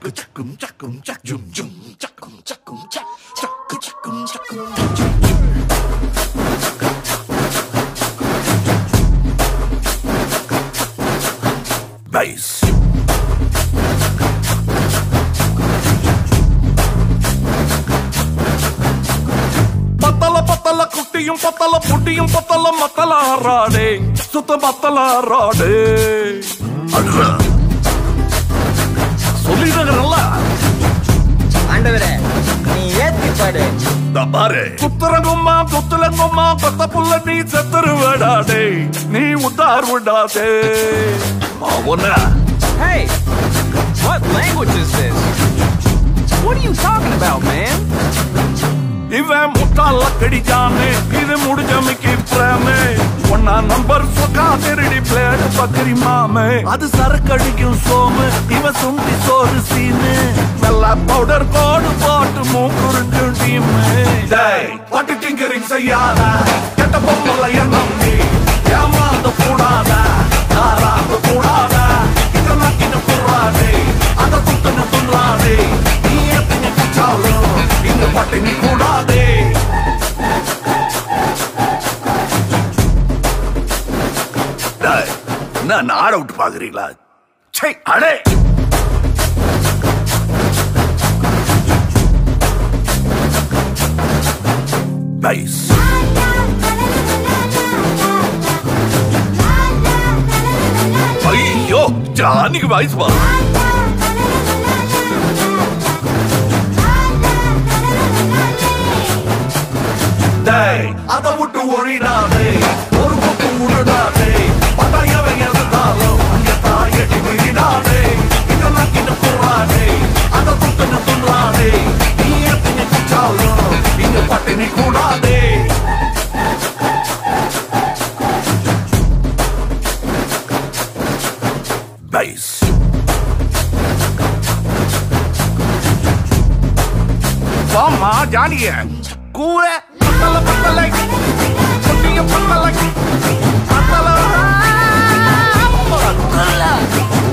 Chaka chakum chakum chak jum jum chakum chakum chak chaka chakum chakum chak jum jum. Bass. பத்தல பத்தல குட்டியும் பத்தல புட்டியும் பத்தல மத்தல ஆறாடே சுத்த மத்தல ஆறாடே சொல்லிடுறல ஆண்டவரே நீ ஏத்தி பாடு பாரு குத்துறங்கும்மா குத்துலங்கும்மா கொத்த புள்ள நீ செத்துருவடாடே நீ உத்தார் விடாதே அவன Hey! What language is this? What are you talking about, man? இவன் முட்டாள கடிச்சானே இது முடிஞ்ச மிக்கி பிரேமே ஒன்னா நம்பர் சொக்கா திருடி பிளேடு பக்கரி மாமே அது சரக்கடிக்கும் சோமு இவன் சுண்டி சோறு சீனு நல்லா பவுடர் கோடு போட்டு மூக்குறிஞ்சும் டீமு டேய் பட்டு டிங்கரிங் செய்யாத கெட்ட பொம்மல எண்ணம் நீ ஏமாந்த கூடாத ஆறாந்த கூடாத இதெல்லாம் கிட்ட கூடாதே அந்த குத்தன துள்ளாதே நீ எத்தனை குச்சாலும் இந்த பட்டினி கூடாதே டேய், என்ன நாட விட்டு பாக்குறீங்களா சே அடே நைஸ் ஐயோ ஜானிக்கு வாய்ஸ் வா டேய் அத விட்டு ஒழிடாதே ஒரு பக்கம் விடுடாதே பட்டாயவை எதிர்த்தாலும் அங்க தாயடி விடாதே இதெல்லாம் கிட்ட போறாதே அத குத்துன்னு துள்ளாதே நீ எத்தனை குச்சாலும் இங்க பட்டினி கூடாதே Bass. வாமா ஜானிய கூற பத்தல பத்தலை குட்டிய பத்தலை பத்தல பத்தல